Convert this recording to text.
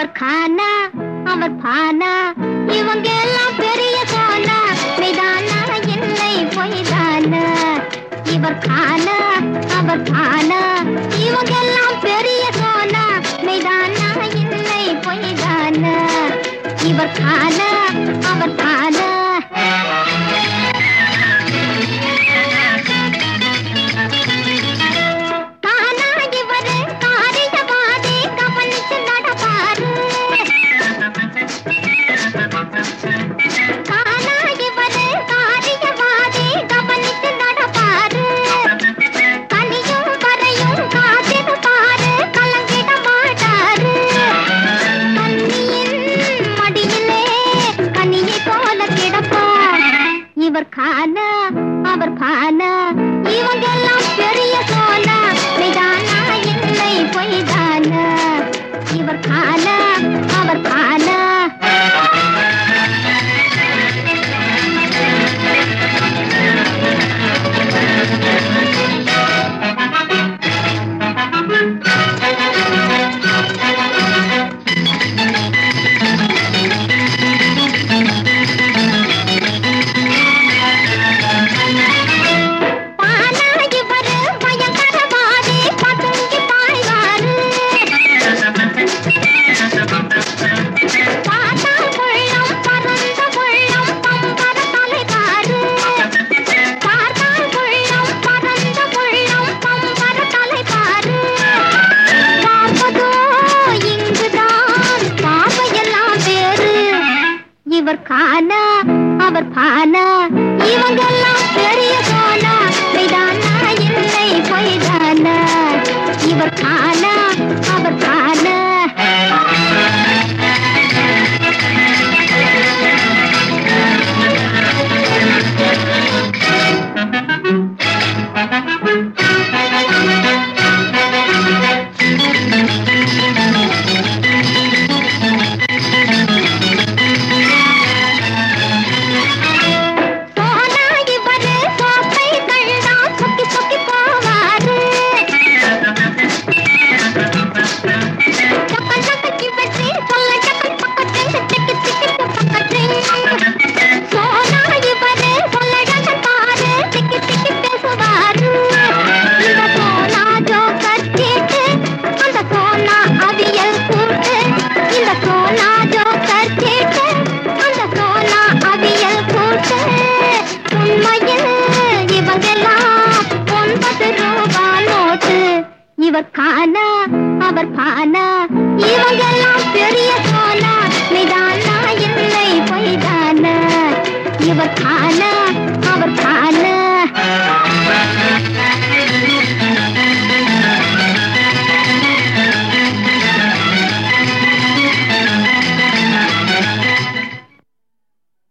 இவர் கானா அவர் பானா இவங்க எல்லாம் பெரிய சோனா மெய்தானா இல்லை பொய்தானா இவர் கானா அவர் பானா இவங்க எல்லாம் பெரிய சோனா மெய்தானா இல்லை பொய்தானா இவர் கானா அவர் பானா கானா இவரு காரியவாதி கவனிச்சு நடப்பாரு கானா இவரு காரியவாதி கவனிச்சு நடப்பாரு கனியும் வரையும் காத்திருப்பாரு கலங்கிட மாட்டாரு கன்னியின் மடியிலே கனியை போல கிடப்பார் இவர் கானா அவர் பானா இவங்க எல்லாம் பெரிய சோனா மெய்தானா இல்லை பொய்தானா இவர் கானா அவர் பானா பானா இவரு பயங்கரவாதி பதுங்கி பாய்வாரு பார்த்தால் உள்ளம் பறந்த உள்ளம் பம்பர தலைகாரு பார்த்தால் உள்ளம் பறந்த உள்ளம் பம்பர தலைகாரு பார்ப்பதோ இங்குதான் பார்வையெல்லாம் வேறு இவர் கானா அவர் பானா இவங்கெல்லாம் பெரிய சோனா மெய்தானா இல்லை பொய்தானா இவர் கானா அவர் பானா சோனா இவரு சோப்பை கண்டா சொக்கி சொக்கி போவாரு சக்க சக்கி வெற்றி சொல்ல சக்கல் பக்கத்தில் திக்கி திக்கி பக்கத்தில் சோனா இவரு சொல்ல ஜகன் பாரு திக்கி திக்கி பேசுவாரு இந்த சோனா ஜோக்கர் சீட்டு அந்த சோனா அவியல் கூட்டு இந்த சோனா ஜோக்கர் சீட்டு அந்த சோனா அவியல் கூட்டு உண்மையில் இவங்கெல்லாம் ஒன்பது ரூபா நோட்டு இவர் கானா அவர் பானா இவங்கெல்லாம் பெரிய சோனா நிதானா இல்லை பொய்தானா இவர் கானா